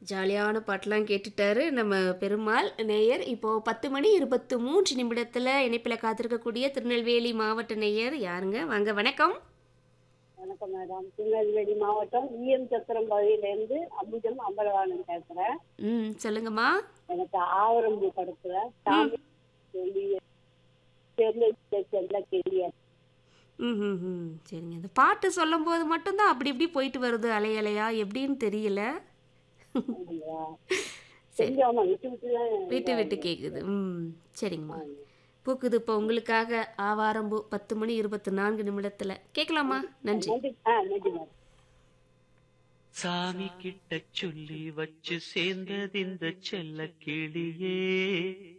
ஜாலியான பாட்டெலாம் கேட்டுட்டாரு நம்ம பெருமாள் நேயர் இப்போ பத்து மணி இருபத்து மூன்று நிமிடத்தில் இணைப்பில் காத்திருக்கக்கூடிய திருநெல்வேலி மாவட்ட நேயர் யாருங்க வாங்க வணக்கம் வணக்கம் மேடம் திருநெல்வேலி மாவட்டம் ஈஎம் சத்திரம் பகுதியிலேருந்து அம்புஜம் அம்பலவாணன் பேசுறேன் ம் சொல்லுங்கம்மா எனக்கு ஆவரம்பு படத்துல சாமி சொல்லி தேர்ந்தெடுத்த செல்ல கேள்வி ம் ம் ம் சரிங்க இந்த பாட்டு சொல்லும் போது மட்டும்தான் அப்படி இப்படி போயிட்டு வருது அலை அலையா எப்படின்னு தெரியல கொஞ்சம் ஆமா விட்டு விட்டு தான் விட்டு விட்டு கேட்குது ம் சரிங்கம்மா பூக்குது இப்போ உங்களுக்காக ஆவாரம்பூ பத்து மணி இருபத்தி நான்கு நிமிடத்தில் கேட்கலாமா நன்றி நன்றி ஆ நன்றி மேடம் சாமி கிட்ட சொல்லி வச்சு சேர்ந்தது இந்த செல்ல கிளியே